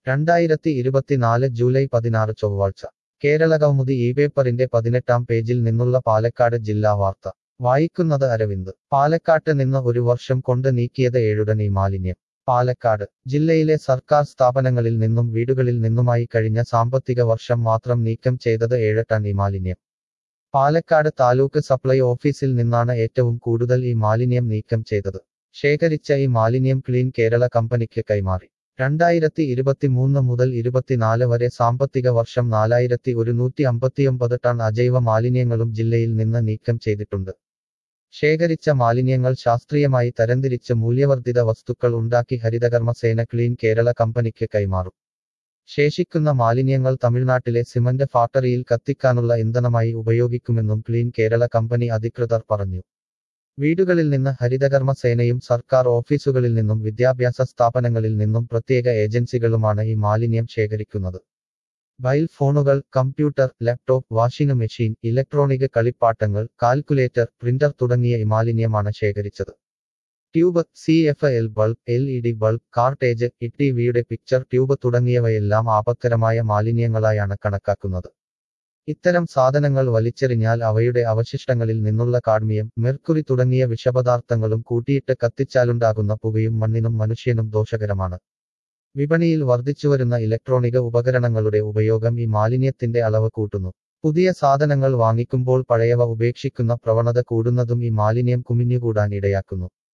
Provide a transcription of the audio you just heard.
രണ്ടായിരത്തി ഇരുപത്തിനാല് ജൂലൈ പതിനാറ് ചൊവ്വാഴ്ച കേരളകൗമുദി ഈ പേപ്പറിന്റെ പതിനെട്ടാം പേജിൽ നിന്നുള്ള പാലക്കാട് ജില്ലാ വാർത്ത വായിക്കുന്നത് അരവിന്ദ് പാലക്കാട്ട് നിന്ന് ഒരു വർഷം കൊണ്ട് നീക്കിയത് ഏഴുടൻ ഈ മാലിന്യം പാലക്കാട് ജില്ലയിലെ സർക്കാർ സ്ഥാപനങ്ങളിൽ നിന്നും വീടുകളിൽ നിന്നുമായി കഴിഞ്ഞ സാമ്പത്തിക വർഷം മാത്രം നീക്കം ചെയ്തത് ഏഴ് ടൺ ഈ മാലിന്യം പാലക്കാട് താലൂക്ക് സപ്ലൈ ഓഫീസിൽ നിന്നാണ് ഏറ്റവും കൂടുതൽ ഈ മാലിന്യം നീക്കം ചെയ്തത് ശേഖരിച്ച ഈ മാലിന്യം ക്ലീൻ കേരള കമ്പനിക്ക് കൈമാറി രണ്ടായിരത്തി ഇരുപത്തിമൂന്ന് മുതൽ ഇരുപത്തിനാല് വരെ സാമ്പത്തിക വർഷം നാലായിരത്തി ഒരുന്നൂറ്റി അമ്പത്തിയൊമ്പത് ടൺ അജൈവ മാലിന്യങ്ങളും ജില്ലയിൽ നിന്ന് നീക്കം ചെയ്തിട്ടുണ്ട് ശേഖരിച്ച മാലിന്യങ്ങൾ ശാസ്ത്രീയമായി തരംതിരിച്ച് മൂല്യവർദ്ധിത വസ്തുക്കൾ ഉണ്ടാക്കി ഹരിതകർമ്മ സേന ക്ലീൻ കേരള കമ്പനിക്ക് കൈമാറും ശേഷിക്കുന്ന മാലിന്യങ്ങൾ തമിഴ്നാട്ടിലെ സിമന്റ് ഫാക്ടറിയിൽ കത്തിക്കാനുള്ള ഇന്ധനമായി ഉപയോഗിക്കുമെന്നും ക്ലീൻ കേരള കമ്പനി അധികൃതർ പറഞ്ഞു വീടുകളിൽ നിന്ന് ഹരിതകർമ്മ സേനയും സർക്കാർ ഓഫീസുകളിൽ നിന്നും വിദ്യാഭ്യാസ സ്ഥാപനങ്ങളിൽ നിന്നും പ്രത്യേക ഏജൻസികളുമാണ് ഈ മാലിന്യം ശേഖരിക്കുന്നത് മൊബൈൽ ഫോണുകൾ computer laptop washing machine electronic കളിപ്പാട്ടങ്ങൾ കാൽക്കുലേറ്റർ പ്രിന്റർ തുടങ്ങിയ ഈ മാലിന്യമാണ് ശേഖരിച്ചത് tube C F L bulb L E D bulb cartridge E T വിയുടെ പിക്ചർ ട്യൂബ് തുടങ്ങിയവയെല്ലാം ആപത്കരമായ മാലിന്യങ്ങളായാണ് കണക്കാക്കുന്നത് ഇത്തരം സാധനങ്ങൾ വലിച്ചെറിഞ്ഞാൽ അവയുടെ അവശിഷ്ടങ്ങളിൽ നിന്നുള്ള കാഡ്മിയം മെർക്കുറി തുടങ്ങിയ വിഷപദാർത്ഥങ്ങളും കൂട്ടിയിട്ട് കത്തിച്ചാലുണ്ടാകുന്ന പുകയും മണ്ണിനും മനുഷ്യനും ദോഷകരമാണ് വിപണിയിൽ വർദ്ധിച്ചുവരുന്ന ഇലക്ട്രോണിക ഉപകരണങ്ങളുടെ ഉപയോഗം ഈ മാലിന്യത്തിന്റെ അളവ് കൂട്ടുന്നു പുതിയ സാധനങ്ങൾ വാങ്ങിക്കുമ്പോൾ പഴയവ ഉപേക്ഷിക്കുന്ന പ്രവണത കൂടുന്നതും ഈ മാലിന്യം കുമിഞ്ഞുകൂടാൻ ഇടയാക്കുന്നു